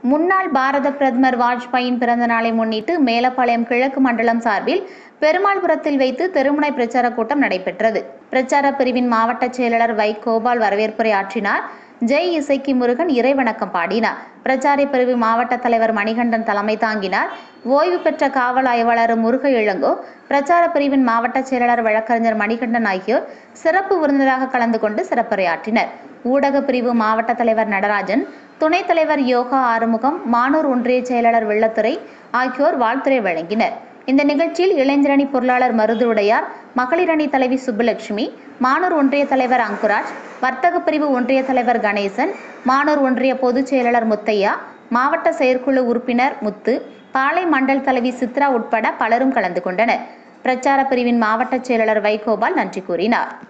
முன்னாள் பாரத பிரதமர் வாஜ்பாயின் பிறந்த நாளை முன்னிட்டு மேலப்பாளையம் கிழக்கு மண்டலம் சார்பில் பெருமாள்புரத்தில் வைத்து தெருமுனை பிரச்சார கூட்டம் நடைபெற்றது பிரச்சார பிரிவின் மாவட்ட செயலாளர் வை கோபால் வரவேற்புரை ஆற்றினார் ஜெய் இசைக்கு முருகன் இறைவணக்கம் பாடினார் பிரச்சார பிரிவு மாவட்ட தலைவர் மணிகண்டன் தலைமை தாங்கினார் ஓய்வு பெற்ற காவல் ஆய்வாளர் முருக இளங்கோ பிரச்சார பிரிவின் மாவட்ட செயலாளர் வழக்கறிஞர் மணிகண்டன் ஆகியோர் சிறப்பு விருந்தினராக கலந்து கொண்டு சிறப்புரையாற்றினர் ஊடக பிரிவு மாவட்ட தலைவர் நடராஜன் துணைத் தலைவர் யோகா ஆறுமுகம் மானூர் ஒன்றிய செயலாளர் வெள்ளத்துறை ஆகியோர் வாழ்த்துரை வழங்கினர் இந்த நிகழ்ச்சியில் இளைஞரணி பொருளாளர் மருதுடையார் மகளிரணி தலைவி சுப்புலட்சுமி மானூர் ஒன்றிய தலைவர் அங்குராஜ் வர்த்தக பிரிவு ஒன்றிய தலைவர் கணேசன் மானூர் ஒன்றிய பொதுச் செயலாளர் முத்தையா மாவட்ட செயற்குழு உறுப்பினர் முத்து பாளை மண்டல் தலைவி சித்ரா உட்பட பலரும் கலந்து கொண்டனர் பிரச்சார பிரிவின் மாவட்ட செயலாளர் வைகோபால் நன்றி கூறினார்